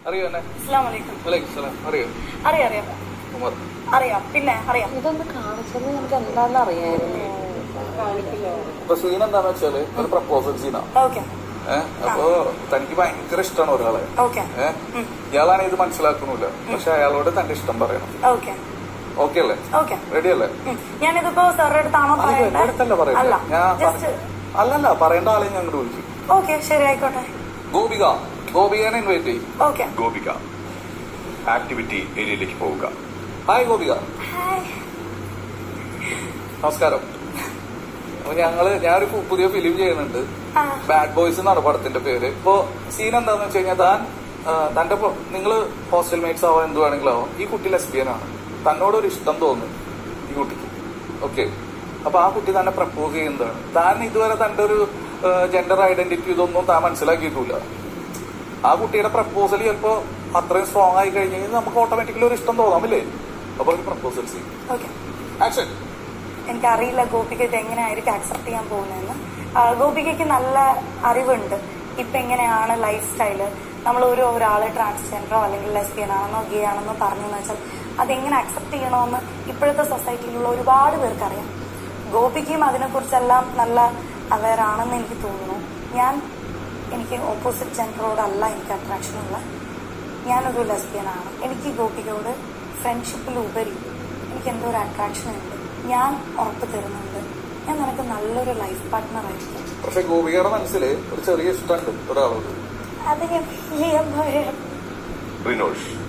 അറിയോ എന്നെ അസ്സാം വലൈക്കും വലൈക്കും സലാം അറിയോ അറിയാം അറിയാം ഉമർ അറിയാം പിന്നെ അറിയാം ഇതൊന്ന് കാണിച്ചത് എനിക്ക് എന്താണെന്ന് അറിയായിരുന്നു ഇപ്പൊ സീൻ എന്താന്ന് വെച്ചാല് ഒരു പ്രപ്പോസൽ സീനാണ് ഓക്കെ ഏഹ് അപ്പൊ തനിക്ക് ഭയങ്കര ഇഷ്ടമാണ് ഒരാളെ ഓക്കെ ഏഹ് ഇയാളാണ് ഇത് മനസ്സിലാക്കുന്നില്ല പക്ഷെ അയാളോട് തന്റെ ഇഷ്ടം പറയണം ഓക്കെ ഓക്കെ അല്ലേ ഓക്കെ റെഡി അല്ലേ ഞാനിതിപ്പോ സാറിന്റെ അടുത്താണോ അയ്യോ, പറയണ്ടേ എന്റെ അടുത്തല്ല അല്ല പറയുന്നത് ഞാൻ ജസ്റ്റ് പറ- അല്ലല്ല പറയേണ്ട ആളെ ഞാൻ അങ്ങോട്ട് വിളിക്കും ഓക്കെ ശരി ആയിക്കോട്ടെ ഗോപിക ഗോപികനെ ഇൻവൈറ്റ് ചെയ്യും ഓക്കെ ഗോപിക ആക്ടിവിറ്റി ഏരിയയിലേക്ക് പോവുക ഹായ് ഗോപിക ഹായ് നമസ്കാരം അപ്പൊ ഞങ്ങള് ഞാനൊരു പു- പുതിയ ഫിലിം ചെയ്യുന്നുണ്ട് ആ ബാഡ് ബോയ്സ് എന്നാണ് പടത്തിന്റെ പേര് ഇപ്പൊ സീൻ എന്താന്ന് വെച്ച് കഴിഞ്ഞാൽ താൻ ആ, തന്റെ നിങ്ങൾ ഹോസ്റ്റൽ മേറ്റ്സ് ആവാൻ എന്ത് വേണമെങ്കിലും ആവാം ഈ കുട്ടി ലെസ്ബിയൻ ആണ് തന്നോട് ഒരു ഇഷ്ടം തോന്നും ഈ കുട്ടിക്ക് ഓക്കെ അപ്പൊ ആ കുട്ടി തന്നെ പ്രപ്പോസ് ചെയ്യുന്നതാണ് താൻ ഇതുവരെ തന്റെ ഒരു ജെൻഡർ ഐഡന്റിറ്റി ഇതൊന്നും താൻ മനസ്സിലാക്കിയിട്ടില്ല ആ കുട്ടിയുടെ പ്രപ്പോസൽ ചിലപ്പോ അത്രയും സ്ട്രോങ് ആയി കഴിഞ്ഞ് കഴിഞ്ഞാൽ നമുക്ക് ഓട്ടോമാറ്റിക്കലി ഒരു ഇഷ്ടം തോന്നാമില്ലേ അപ്പൊ ഒരു പ്രപ്പോസൽ സീൻ ഓക്കെ ആക്ഷൻ എനിക്കറിയില്ല ഗോപിക ഇത് എങ്ങനെയായിരിക്കും ആക്സെപ്റ്റ് ചെയ്യാൻ പോകുന്നതെന്ന് ആ, ഗോപികയ്ക്ക് നല്ല അറിവുണ്ട് ഇപ്പൊ എങ്ങനെയാണ് ലൈഫ് സ്റ്റൈല് നമ്മൾ ഒരു ഒരാള് ട്രാൻസ്ജെൻഡറോ അല്ലെങ്കിൽ ലെസ്ബിയൻ ആണെന്നോ ഗേ ആണെന്നോ പറഞ്ഞു വെച്ചാൽ അതെങ്ങനെ അക്സെപ്റ്റ് ചെയ്യണമെന്ന് ഇപ്പോഴത്തെ സൊസൈറ്റിയിലുള്ള ഒരുപാട് പേർക്കറിയാം ഗോപിക്കും അതിനെക്കുറിച്ചെല്ലാം നല്ല അവയർ ആണെന്ന് എനിക്ക് തോന്നുന്നു ഞാൻ എനിക്ക് ഓപ്പോസിറ്റ് ജെൻഡറോടല്ല എനിക്ക് അട്രാക്ഷൻ ഉള്ള ഞാനൊരു ലെസ്ബിയൻ ആണ് എനിക്ക് ഗോപികയോട് ഫ്രണ്ട്ഷിപ്പിലുപരി എനിക്ക് എന്തോ ഒരു അട്രാക്ഷൻ ഉണ്ട് ഞാൻ ഉറപ്പ് തരുന്നുണ്ട് ഞാൻ നിനക്ക് നല്ലൊരു ലൈഫ് പാർട്ട്ണർ ആയിരിക്കും പക്ഷെ ഗോപികയുടെ മനസ്സിൽ ഒരു ചെറിയ ഇഷ്ടമുണ്ട് ഒരാളോട് അത് ഞാൻ ചെയ്യാൻ പറയാം റിനോഷ്